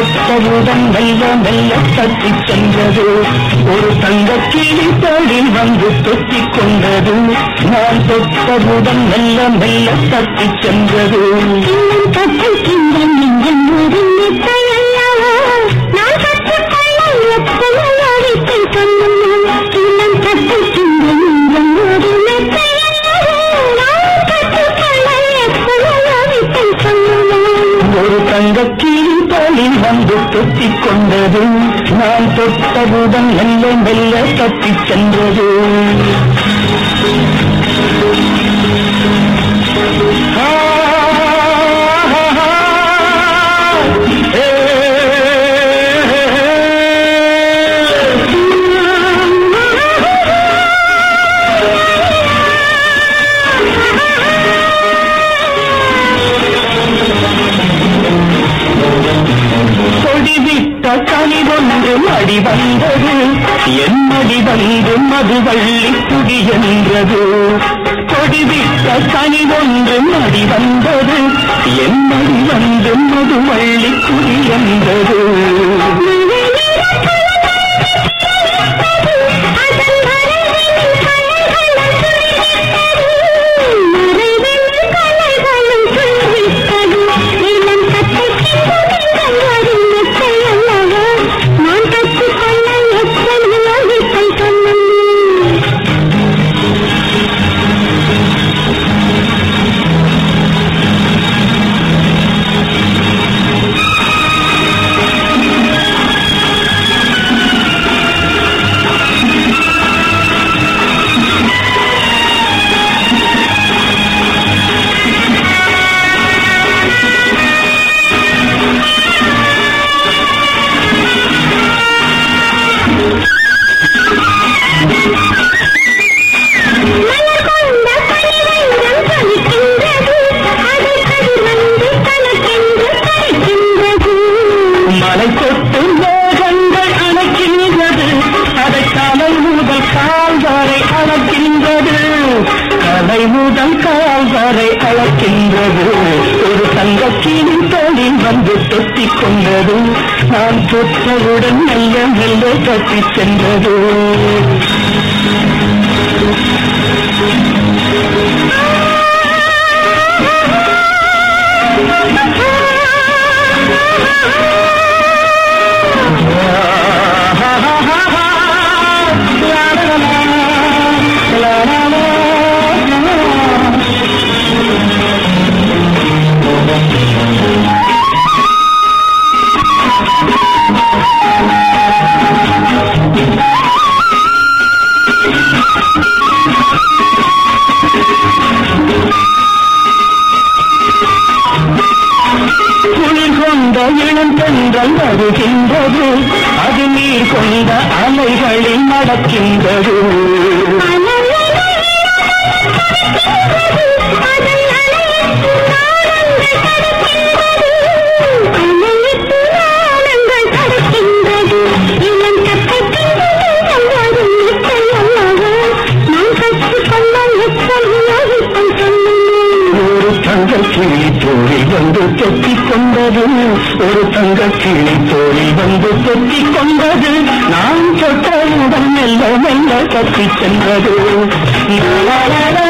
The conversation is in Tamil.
தொட்டவுடன் மெல்ல மெல்ல தட்டி சென்றது ஒரு தங்க கிளி தோளில் வந்து தொத்திக் கொண்டது நான் தொட்டவுடன் மெல்ல மெல்ல தட்டி சென்றது இன்னும் கற்றுக்கின்ற நெஞ்சம் ஒரு மெத்தையல்லவோ நான் கற்றுக்கொள்ள எத்தனையோ வித்தை சொன்னோம் இன்னும் கற்றுக்கின்ற நெஞ்சம் ஒரு மெத்தையல்லவோ நான் கற்றுக்கொள்ள எத்தனையோ வித்தை சொன்னோம் ஒரு தங்க கிளி தோளில் வந்து தொத்திக் கொண்டது நான் தொட்டவுடன் மெல்ல மெல்ல தட்டி சென்றது ஆ, ஆ, ஆ, ஏ, கொடிவிட்ட கனி ஒன்று மடி வந்தது என் மடி வந்து மதுவள்ளி குடி என்றது கொடிவிட்ட கனி ஒன்று மடி வந்தது என் மடி வந்து மதுவள்ளி குடி என்றது அதன் மறைவினில் கலைகளும் மறைவினில் கலைகளும் சொல்லிவிட்டது இளம் கற்றுக்கின்ற ஒரு மெத்தையல்லவோ நான் கற்றுக்கொள்ள எத்தனையோ வித்தை சொன்னேன் மலர் கொண்ட பனிவெள்ளம் ஜொலிக்கின்றது அதை கதிர் வந்து தனக்கென்று கரைக்கின்றது மலை தொட்டு மேகங்கள் அணைக்கின்றது அதை கலை முதல் கால் வரை அளக்கின்றது கலை முதல் கால் வரை அளக்கின்றது ஒரு தங்கக்கிளி தோளில் வந்து தொத்திக் கொண்டது நான் தொட்டவுடன் மெல்ல மெல்ல தட்டி சென்றது குளிர் கொண்ட இளம் பெண்கள் வருகின்றது அது நீர் கொண்ட அலைகளில் நடக்கின்றது ஒரு தங்க கிளி தோழி வந்து தொத்திக் கொண்டது ஒரு தங்க கிளி தோழி வந்து தொத்திக் கொண்டது நான் தொட்டவுடன் மெல்ல மெல்ல தப்பிச் சென்றது லா, லா, லா,